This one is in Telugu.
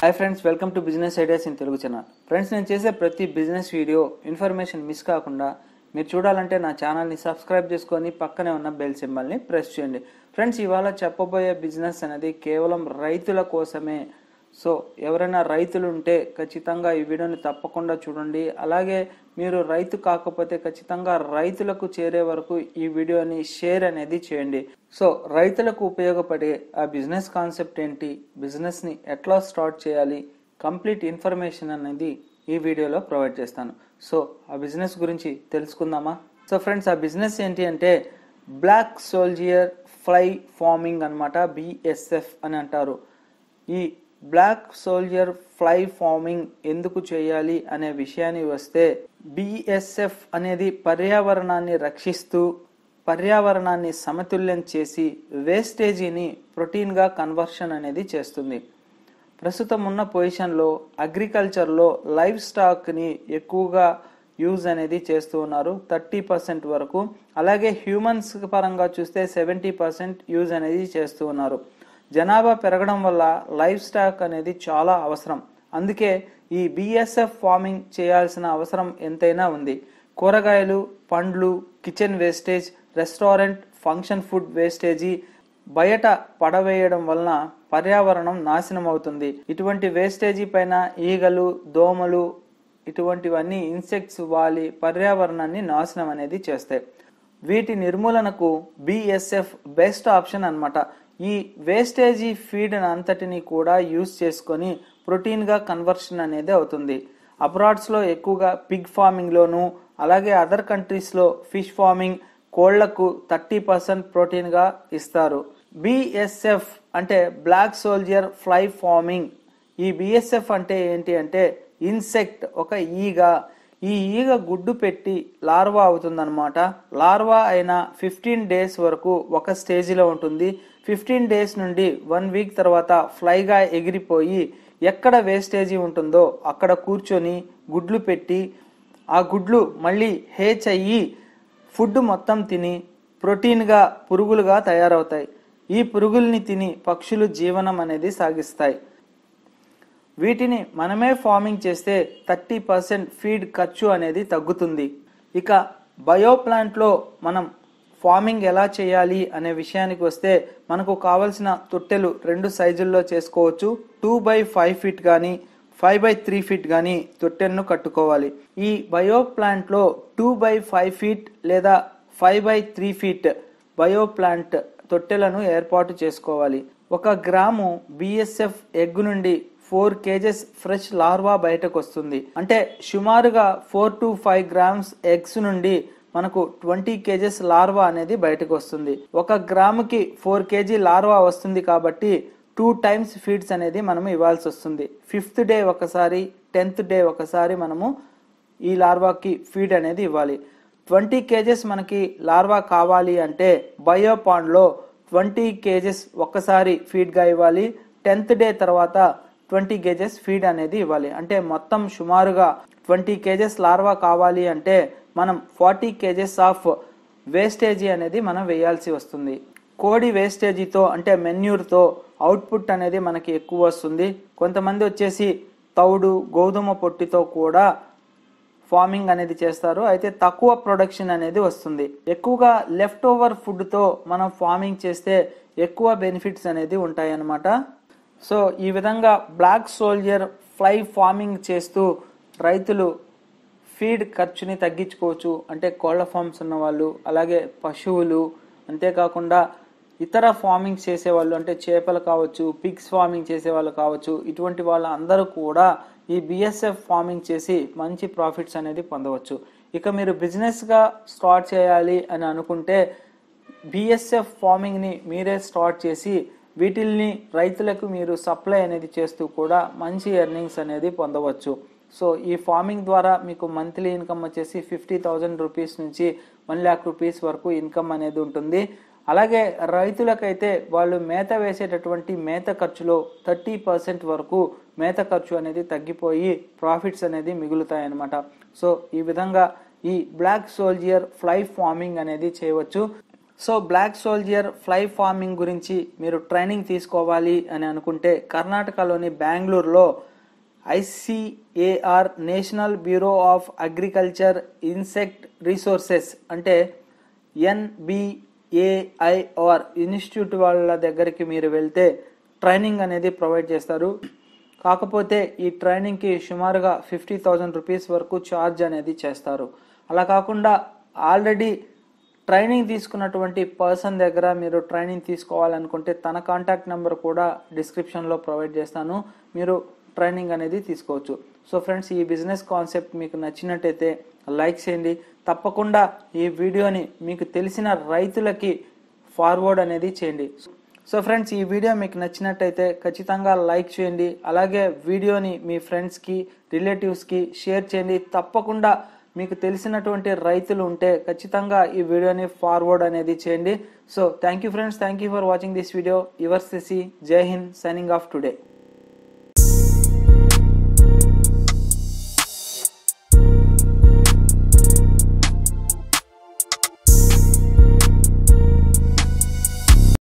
hi friends welcome to business ideas in Telugu channel friends నేను చేసే ప్రతి బిజినెస్ వీడియో ఇన్ఫర్మేషన్ మిస్ కాకుండా మీరు చూడాలంటే నా ఛానల్ని సబ్స్క్రైబ్ చేసుకొని పక్కనే ఉన్న బెల్ సింబల్ని ప్రెస్ చేయండి ఫ్రెండ్స్ ఇవాళ చెప్పబోయే బిజినెస్ అనేది కేవలం రైతుల కోసమే సో ఎవరైనా రైతులు ఉంటే ఖచ్చితంగా ఈ వీడియోని తప్పకుండా చూడండి అలాగే మీరు రైతు కాకపోతే ఖచ్చితంగా రైతులకు చేరే వరకు ఈ వీడియోని షేర్ అనేది చేయండి సో రైతులకు ఉపయోగపడే ఆ బిజినెస్ కాన్సెప్ట్ ఏంటి బిజినెస్ని ఎట్లా స్టార్ట్ చేయాలి కంప్లీట్ ఇన్ఫర్మేషన్ అనేది ఈ వీడియోలో ప్రొవైడ్ చేస్తాను సో ఆ బిజినెస్ గురించి తెలుసుకుందామా సో ఫ్రెండ్స్ ఆ బిజినెస్ ఏంటి అంటే బ్లాక్ సోల్జియర్ ఫ్లై ఫార్మింగ్ అన్నమాట బిఎస్ఎఫ్ అని అంటారు ఈ బ్లాక్ సోల్జర్ ఫ్లై ఫార్మింగ్ ఎందుకు చేయాలి అనే విషయాన్ని వస్తే బిఎస్ఎఫ్ అనేది పర్యావరణాన్ని రక్షిస్తూ పర్యావరణాన్ని సమతుల్యం చేసి వేస్టేజీని ప్రోటీన్గా కన్వర్షన్ అనేది చేస్తుంది ప్రస్తుతం ఉన్న పొజిషన్లో అగ్రికల్చర్లో లైవ్ స్టాక్ని ఎక్కువగా యూజ్ అనేది చేస్తూ ఉన్నారు థర్టీ పర్సెంట్ వరకు అలాగే హ్యూమన్స్ పరంగా చూస్తే సెవెంటీ పర్సెంట్ యూజ్ అనేది చేస్తూ ఉన్నారు జనాభా పెరగడం వల్ల లైవ్ స్టాక్ అనేది చాలా అవసరం అందుకే ఈ బిఎస్ఎఫ్ ఫార్మింగ్ చేయాల్సిన అవసరం ఎంతైనా ఉంది కూరగాయలు పండ్లు kitchen wastage restaurant function food wastage బయట పడవేయడం వలన పర్యావరణం నాశనం అవుతుంది ఇటువంటి వేస్టేజీ పైన ఈగలు దోమలు ఇటువంటివన్నీ ఇన్సెక్ట్స్ వాలి పర్యావరణాన్ని నాశనం అనేది చేస్తాయి వీటి నిర్మూలనకు బిఎస్ఎఫ్ బెస్ట్ ఆప్షన్ అన్నమాట ఈ వేస్టేజీ ఫీడ్ అంతటిని కూడా యూజ్ చేసుకొని ప్రోటీన్గా కన్వర్షన్ అనేది అవుతుంది అబ్రాడ్స్లో ఎక్కువగా పిగ్ ఫార్మింగ్లోను అలాగే అదర్ కంట్రీస్లో ఫిష్ ఫార్మింగ్ కోళ్లకు థర్టీ పర్సెంట్ ప్రోటీన్గా ఇస్తారు బిఎస్ఎఫ్ అంటే బ్లాక్ సోల్జర్ ఫ్లై ఫార్మింగ్ ఈ బిఎస్ఎఫ్ అంటే ఏంటి అంటే ఇన్సెక్ట్ ఒక ఈగ ఈ ఈగ గుడ్డు పెట్టి లార్వా అవుతుందన్నమాట లార్వా అయిన ఫిఫ్టీన్ డేస్ వరకు ఒక స్టేజిలో ఉంటుంది ఫిఫ్టీన్ డేస్ నుండి వన్ వీక్ తర్వాత ఫ్లైగా ఎగిరిపోయి ఎక్కడ వేస్టేజీ ఉంటుందో అక్కడ కూర్చొని గుడ్లు పెట్టి ఆ గుడ్లు మళ్ళీ హేచ్ అయ్యి ఫుడ్ మొత్తం తిని ప్రోటీన్గా పురుగులుగా తయారవుతాయి ఈ పురుగుల్ని తిని పక్షులు జీవనం అనేది సాగిస్తాయి వీటిని మనమే ఫార్మింగ్ చేస్తే థర్టీ పర్సెంట్ ఫీడ్ ఖర్చు అనేది తగ్గుతుంది ఇక బయో ప్లాంట్లో మనం ఫార్మింగ్ ఎలా చేయాలి అనే విషయానికి వస్తే మనకు కావలసిన తొట్టెలు రెండు సైజుల్లో చేసుకోవచ్చు టూ బై ఫైవ్ ఫీట్ కానీ ఫైవ్ బై త్రీ ఫీట్ కానీ తొట్టెలను కట్టుకోవాలి ఈ బయో ప్లాంట్లో టూ బై ఫైవ్ ఫీట్ లేదా five by three feet bio plant తొట్టెలను ఏర్పాటు చేసుకోవాలి ఒక గ్రాము బిఎస్ఎఫ్ ఎగ్ నుండి ఫోర్ కేజెస్ ఫ్రెష్ లార్వా బయటకు వస్తుంది అంటే సుమారుగా four to five grams eggs నుండి మనకు ట్వంటీ కేజెస్ లార్వా అనేది బయటకు వస్తుంది ఒక గ్రాముకి ఫోర్ కేజీ లార్వా వస్తుంది కాబట్టి టూ టైమ్స్ ఫీడ్స్ అనేది మనం ఇవ్వాల్సి వస్తుంది ఫిఫ్త్ డే ఒకసారి టెన్త్ డే ఒకసారి మనము ఈ లార్వాకి ఫీడ్ అనేది ఇవ్వాలి ట్వంటీ కేజెస్ మనకి లార్వా కావాలి అంటే బయోపాండ్లో ట్వంటీ కేజెస్ ఒక్కసారి ఫీడ్గా ఇవ్వాలి టెన్త్ డే తర్వాత ట్వంటీ కేజెస్ ఫీడ్ అనేది ఇవ్వాలి అంటే మొత్తం సుమారుగా ట్వంటీ కేజెస్ లార్వా కావాలి అంటే మనం ఫార్టీ కేజెస్ ఆఫ్ వేస్టేజీ అనేది మనం వేయాల్సి వస్తుంది కోడి వేస్టేజీతో అంటే మెన్యూర్తో అవుట్పుట్ అనేది మనకి ఎక్కువ వస్తుంది కొంతమంది వచ్చేసి తౌడు గోధుమ పొట్టితో కూడా ఫార్మింగ్ అనేది చేస్తారు అయితే తక్కువ ప్రొడక్షన్ అనేది వస్తుంది ఎక్కువగా లెఫ్ట్ ఓవర్ ఫుడ్తో మనం ఫార్మింగ్ చేస్తే ఎక్కువ బెనిఫిట్స్ అనేది ఉంటాయి అన్నమాట సో ఈ విధంగా బ్లాక్ సోల్జర్ ఫ్లై ఫార్మింగ్ చేస్తూ రైతులు ఫీడ్ ఖర్చుని తగ్గించుకోవచ్చు అంటే కోళ్ల ఫార్మ్స్ ఉన్న వాళ్ళు అలాగే పశువులు అంతేకాకుండా ఇతర ఫార్మింగ్ చేసేవాళ్ళు అంటే చేపలు కావచ్చు పిగ్స్ ఫార్మింగ్ చేసేవాళ్ళు కావచ్చు ఇటువంటి వాళ్ళ అందరూ కూడా ఈ బిఎస్ఎఫ్ ఫార్మింగ్ చేసి మంచి ప్రాఫిట్స్ అనేది పొందవచ్చు ఇక మీరు బిజినెస్గా స్టార్ట్ చేయాలి అని అనుకుంటే బిఎస్ఎఫ్ ఫార్మింగ్ని మీరే స్టార్ట్ చేసి వీటిల్ని రైతులకు మీరు సప్లై అనేది చేస్తూ కూడా మంచి ఎర్నింగ్స్ అనేది పొందవచ్చు సో ఈ ఫార్మింగ్ ద్వారా మీకు మంత్లీ ఇన్కమ్ వచ్చేసి ఫిఫ్టీ థౌజండ్ రూపీస్ నుంచి వన్ ల్యాక్ రూపీస్ వరకు ఇన్కమ్ అనేది ఉంటుంది అలాగే రైతులకైతే వాళ్ళు మేత వేసేటటువంటి మేత ఖర్చులో థర్టీ పర్సెంట్ వరకు మేత ఖర్చు అనేది తగ్గిపోయి ప్రాఫిట్స్ అనేది మిగులుతాయి అన్నమాట సో ఈ విధంగా ఈ బ్లాక్ సోల్జియర్ ఫ్లై ఫార్మింగ్ అనేది చేయవచ్చు so black soldier fly farming గురించి మీరు ట్రైనింగ్ తీసుకోవాలి అని అనుకుంటే కర్ణాటకలోని బెంగళూరులో ICAR National Bureau of Agriculture Insect Resources అంటే ఎన్బిఏఐఆర్ ఇన్స్టిట్యూట్ వాళ్ళ దగ్గరికి మీరు వెళ్తే ట్రైనింగ్ అనేది ప్రొవైడ్ చేస్తారు కాకపోతే ఈ ట్రైనింగ్కి సుమారుగా ఫిఫ్టీ థౌజండ్ రూపీస్ వరకు ఛార్జ్ అనేది చేస్తారు అలా కాకుండా ఆల్రెడీ ట్రైనింగ్ తీసుకున్నటువంటి పర్సన్ దగ్గర మీరు ట్రైనింగ్ తీసుకోవాలనుకుంటే తన కాంటాక్ట్ నెంబర్ కూడా డిస్క్రిప్షన్లో ప్రొవైడ్ చేస్తాను మీరు ట్రైనింగ్ అనేది తీసుకోవచ్చు సో ఫ్రెండ్స్ ఈ బిజినెస్ కాన్సెప్ట్ మీకు నచ్చినట్టయితే లైక్ చేయండి తప్పకుండా ఈ వీడియోని మీకు తెలిసిన రైతులకి ఫార్వర్డ్ అనేది చేయండి సో ఫ్రెండ్స్ ఈ వీడియో మీకు నచ్చినట్టయితే ఖచ్చితంగా లైక్ చేయండి అలాగే వీడియోని మీ ఫ్రెండ్స్కి రిలేటివ్స్కి షేర్ చేయండి తప్పకుండా మీకు తెలిసినటువంటి రైతులు ఉంటే ఖచ్చితంగా ఈ వీడియోని ఫార్వర్డ్ అనేది చేయండి so thank you friends thank you for watching this video your CC Jai Hind signing off today